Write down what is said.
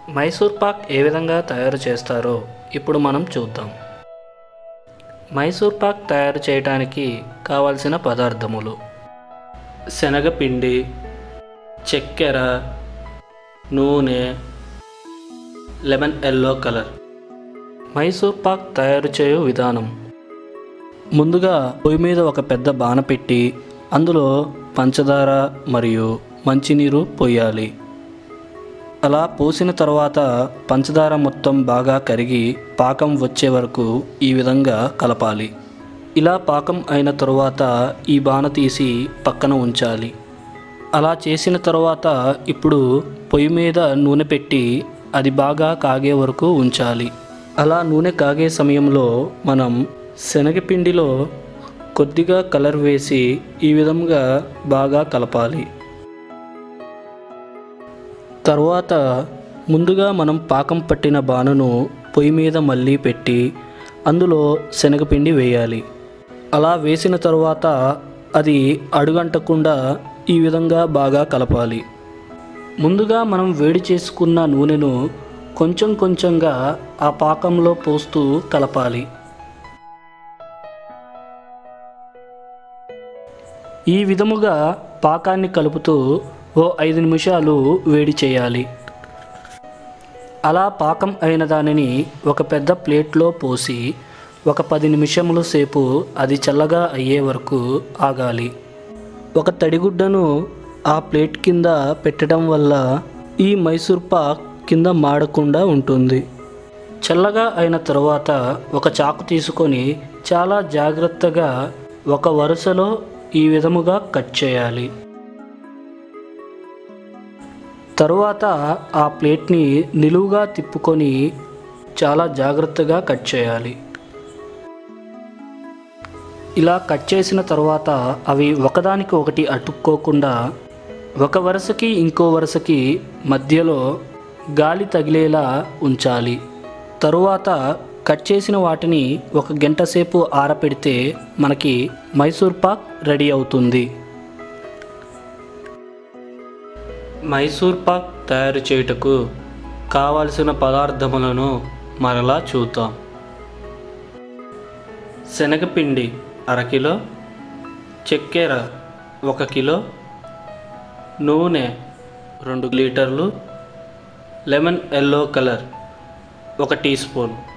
మైసూర్ పాక్ ఏ విధంగా తయారు చేస్తారో ఇప్పుడు మనం చూద్దాం మైసూర్ పాక్ తయారు చేయడానికి కావలసిన పదార్థములు శనగపిండి చక్కెర నూనె lemon yellow colour Mysore pak తయారు చేయు విధానం ముందుగా పొయ్యి మీద ఒక పెద్ద బాణ పెట్టి అందులో పంచదార మరియు మంచినీరు పోయాలి అలా పోసిన తర్వాత పంచదార మొత్తం బాగా కరిగి పాకం వచ్చే వరకు ఈ విధంగా కలపాలి ఇలా పాకం అయిన తరువాత ఈ బాణ తీసి పక్కన ఉంచాలి అలా చేసిన తర్వాత ఇప్పుడు పొయ్యి మీద నూనె పెట్టి అది బాగా కాగే వరకు ఉంచాలి అలా నూనె కాగే సమయంలో మనం శనగపిండిలో కొద్దిగా కలర్ వేసి ఈ విధంగా బాగా కలపాలి తర్వాత ముందుగా మనం పాకం పట్టిన బాణను పొయ్యి మీద మళ్ళీ పెట్టి అందులో శనగపిండి వేయాలి అలా వేసిన తర్వాత అది అడుగంటకుండా ఈ విధంగా బాగా కలపాలి ముందుగా మనం వేడి చేసుకున్న నూనెను కొంచెం కొంచెంగా ఆ పాకంలో పోస్తూ కలపాలి ఈ విధముగా పాకాన్ని కలుపుతూ ఓ ఐదు నిమిషాలు వేడి చేయాలి అలా పాకం అయిన దానిని ఒక పెద్ద ప్లేట్లో పోసి ఒక పది నిమిషముల సేపు అది చల్లగా అయ్యే వరకు ఆగాలి ఒక తడిగుడ్డను ఆ ప్లేట్ కింద పెట్టడం వల్ల ఈ మైసూర్ పాక్ కింద మాడకుండా ఉంటుంది చల్లగా అయిన తరువాత ఒక చాకు తీసుకొని చాలా జాగ్రత్తగా ఒక వరుసలో ఈ విధముగా కట్ చేయాలి తరువాత ఆ ప్లేట్ని నిలువుగా తిప్పుకొని చాలా జాగ్రత్తగా కట్ చేయాలి ఇలా కట్ చేసిన తర్వాత అవి ఒకదానికి ఒకటి అతుక్కోకుండా ఒక వరుసకి ఇంకో వరుసకి మధ్యలో గాలి తగిలేలా ఉంచాలి తరువాత కట్ చేసిన వాటిని ఒక గంట సేపు ఆరపెడితే మనకి మైసూర్ పాక్ రెడీ అవుతుంది మైసూర్ పాక్ తయారు చేయుటకు కావలసిన పదార్థములను మరలా చూద్దాం శనగపిండి అరకిలో చక్కెర ఒక కిలో నూనె రెండు లీటర్లు లెమన్ ఎల్లో కలర్ ఒక టీ స్పూన్